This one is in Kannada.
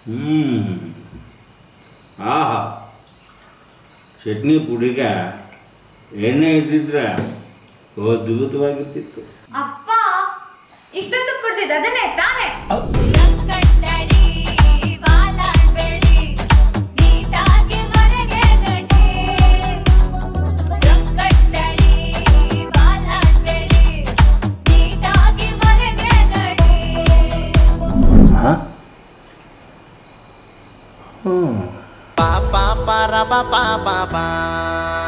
ಹ್ಞೂ ಆಹಾ ಚಟ್ನಿ ಪುಡಿಗೆ ಎಣ್ಣೆ ಇದ್ದಿದ್ರೆ ಅದ್ಭುತವಾಗಿರ್ತಿತ್ತು ಅಪ್ಪ ಇಷ್ಟೊತ್ತು ಕುಡ್ದಿದ್ದು ಅದನ್ನೇ ತಾನೇ ಕಟ್ಟಡಿ ಬಾಲಾಡ್ಬೇಡಿ ನೀಟಾಗಿ ಹೊರಗೆ ನಡಿ ಕಟ್ಟಡಿ ಬಾಲಾಡ್ಬೇಡಿ ನೀಟಾಗಿ ಹೊರಗೆ ನಡಿ ಹಾಂ ಹ್ಞೂ pa pa pa ra pa pa pa pa